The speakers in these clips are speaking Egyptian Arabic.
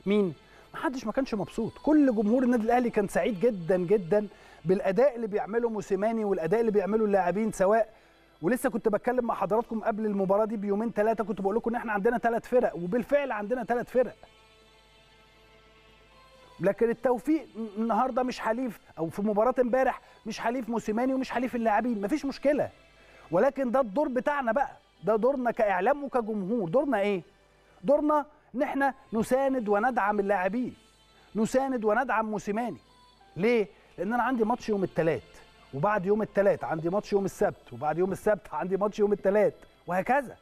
مين ما حدش ما كانش مبسوط كل جمهور النادي الاهلي كان سعيد جدا جدا بالاداء اللي بيعمله موسيماني والاداء اللي بيعمله اللاعبين سواء ولسه كنت بتكلم مع حضراتكم قبل المباراه دي بيومين ثلاثه كنت بقول لكم ان احنا عندنا ثلاث فرق وبالفعل عندنا ثلاث فرق لكن التوفيق النهارده مش حليف او في مباراه امبارح مش حليف موسيماني ومش حليف اللاعبين مفيش مشكله ولكن ده الدور بتاعنا بقى ده دورنا كاعلام وكجمهور دورنا ايه دورنا ان احنا نساند وندعم اللاعبين نساند وندعم موسيماني ليه لان انا عندي ماتش يوم الثلاث وبعد يوم الثلاث عندي ماتش يوم السبت وبعد يوم السبت عندي ماتش يوم الثلاث وهكذا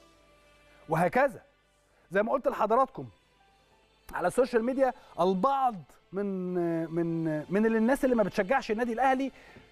وهكذا زي ما قلت لحضراتكم على السوشيال ميديا البعض من من من الناس اللي ما بتشجعش النادي الاهلي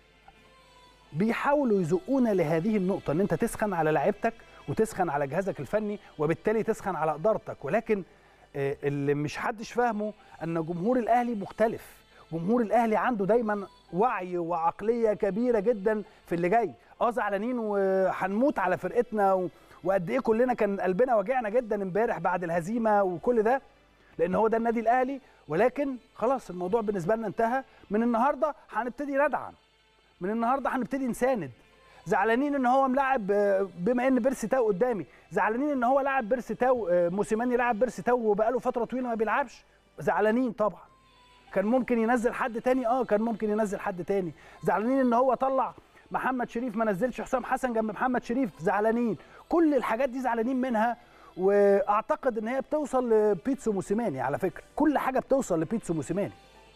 بيحاولوا يزقونا لهذه النقطه ان انت تسخن على لعيبتك وتسخن على جهازك الفني وبالتالي تسخن على ادارتك ولكن اللي مش حدش فاهمه ان جمهور الاهلي مختلف جمهور الاهلي عنده دايما وعي وعقليه كبيره جدا في اللي جاي اه زعلانين وهنموت على فرقتنا وقد ايه كلنا كان قلبنا وجعنا جدا امبارح بعد الهزيمه وكل ده لان هو ده النادي الاهلي ولكن خلاص الموضوع بالنسبه لنا انتهى من النهارده هنبتدي ندعم من النهارده هنبتدي نساند زعلانين ان هو ملاعب بما ان بيرسي تاو قدامي زعلانين ان هو لاعب بيرسي تاو موسيماني لاعب بيرسي تاو وبقاله فتره طويله ما بيلعبش زعلانين طبعا كان ممكن ينزل حد تاني اه كان ممكن ينزل حد تاني زعلانين ان هو طلع محمد شريف ما نزلش حسام حسن جنب محمد شريف زعلانين كل الحاجات دي زعلانين منها واعتقد ان هي بتوصل لبيتسو موسيماني على فكره كل حاجه بتوصل لبيتسو موسيماني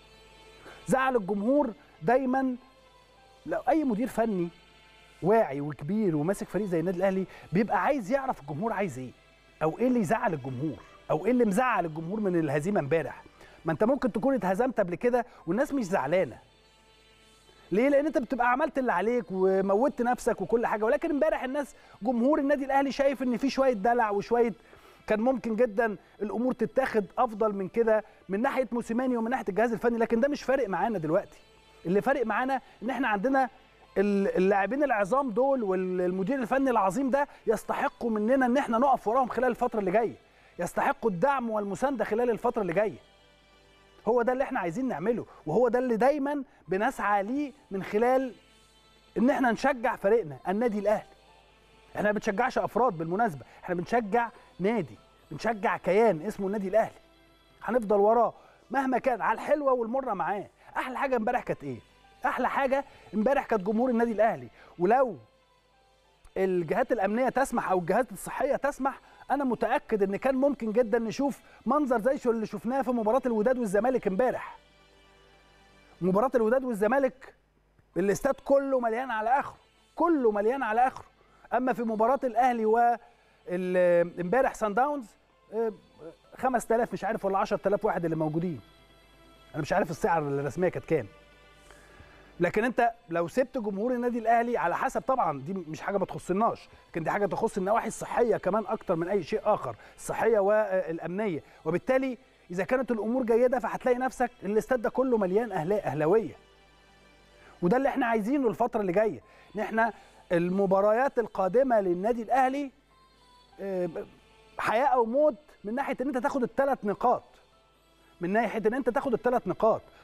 زعل الجمهور دايما لو اي مدير فني واعي وكبير وماسك فريق زي النادي الاهلي بيبقى عايز يعرف الجمهور عايز ايه او ايه اللي يزعل الجمهور او ايه اللي مزعل الجمهور من الهزيمه امبارح ما انت ممكن تكون اتهزمت قبل كده والناس مش زعلانه ليه لان انت بتبقى عملت اللي عليك وموتت نفسك وكل حاجه ولكن امبارح الناس جمهور النادي الاهلي شايف ان في شويه دلع وشويه كان ممكن جدا الامور تتاخد افضل من كده من ناحيه موسيماني ومن ناحيه الجهاز الفني لكن ده مش فارق معانا دلوقتي اللي فارق معانا ان احنا عندنا اللاعبين العظام دول والمدير الفني العظيم ده يستحقوا مننا ان احنا نقف وراهم خلال الفتره اللي جايه يستحقوا الدعم والمسانده خلال الفتره اللي جايه هو ده اللي احنا عايزين نعمله وهو ده اللي دايما بنسعى ليه من خلال ان احنا نشجع فريقنا النادي الاهلي احنا ما بنشجعش افراد بالمناسبه احنا بنشجع نادي بنشجع كيان اسمه النادي الاهلي هنفضل وراه مهما كان على الحلوه والمره معاه احلى حاجه امبارح كانت ايه احلى حاجه امبارح كانت جمهور النادي الاهلي ولو الجهات الامنيه تسمح او الجهات الصحيه تسمح انا متاكد ان كان ممكن جدا نشوف منظر زي اللي شفناه في مباراه الوداد والزمالك امبارح مباراه الوداد والزمالك الاستاد كله مليان على اخره كله مليان على اخره اما في مباراه الاهلي و امبارح سان داونز 5000 مش عارف ولا 10000 واحد اللي موجودين انا مش عارف السعر الرسميه كانت كام لكن انت لو سبت جمهور النادي الاهلي على حسب طبعا دي مش حاجه ما تخصناش لكن دي حاجه تخص النواحي الصحيه كمان اكتر من اي شيء اخر الصحيه والامنيه وبالتالي اذا كانت الامور جيده فهتلاقي نفسك الاستاد ده كله مليان اهلاء اهلاويه وده اللي احنا عايزينه الفتره اللي جايه ان احنا المباريات القادمه للنادي الاهلي حياه او موت من ناحيه ان انت تاخد الثلاث نقاط من ناحيه ان انت تاخد الثلاث نقاط